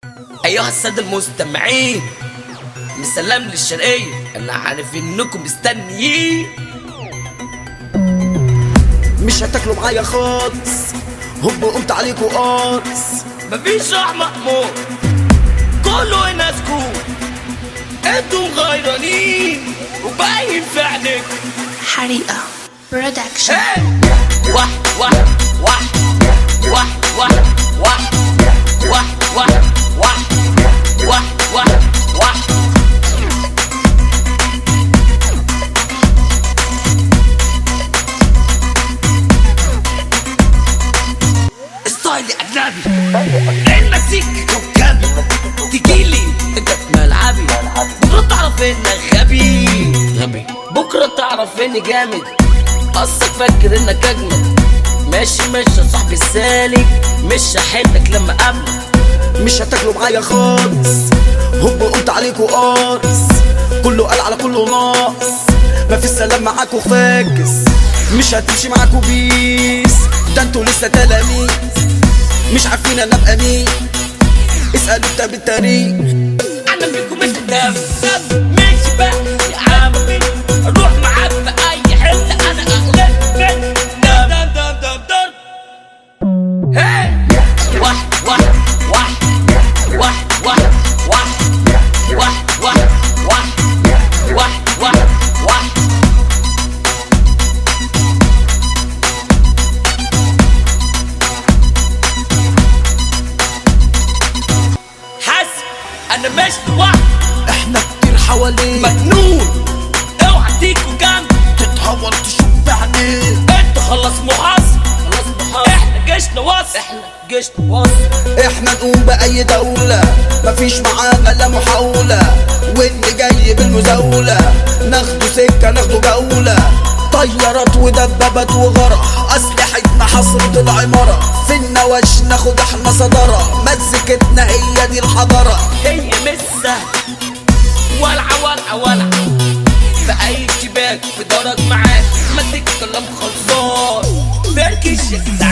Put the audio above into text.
أيها السادة المستمعين مسلم للشرقية أنا عارف إنكم مستنيين مش هتاكلوا معايا خالص هوب قمت عليكوا قارص مفيش راح مأمور كله هنا سكوت انتم غيرانين وباين في عينيكم حريقة برودكشن Hey! واحد واحد واحد واحد واحد واحد واحد واحد واحد واحد واحد واحد ستايل اجنبي المزيك كوكبي تجيلي انت في ملعبي بكره تعرف انك غبي غبي بكره تعرف اني جامد اصلك فاكر انك اجمد ماشي ماشي يا صاحبي السالك مش هحبك لما اقابلك مش هتاكلوا معايا خالص هوب قمت عليكوا قارص كله قال على كله ناقص مفيش سلام معاكوا فاكس مش هتمشي معاكوا بيس ده انتوا لسه تلاميذ مش عارفين انا ابقى مين اسألوا كتاب التاريخ انا بيكم مش قدام ماشي بقى يا عمي اروح معاك في اي حته انا اغلب من دم دم دم دم دم هاي واحد واحد واحد واحد واحد واحد واحد واحد واحد واحد واحد واحد حاسب انا ماشي لوحدي احنا كتير حواليك مجنون اوعى تيجوا جنبي تتهور تشوف بعينيك انت خلص محاصر خلص محاصر احنا جيشنا وصل احنا جيشنا وصل احنا نقوم بأي دولة مفيش معانا لا محاولة واللي جاي بالمزاولة ناخده سكة ناخده جولة طيارات ودبابات وغرق أسلحتنا حصرة العمارة في النواش ناخد احنا صدارة مزيكتنا هي دي الحضارة هي مش سهل ولعة ولعة ولعة في أي شباك في دارك معاك ما تتكلم خلصان فركش يا جدعان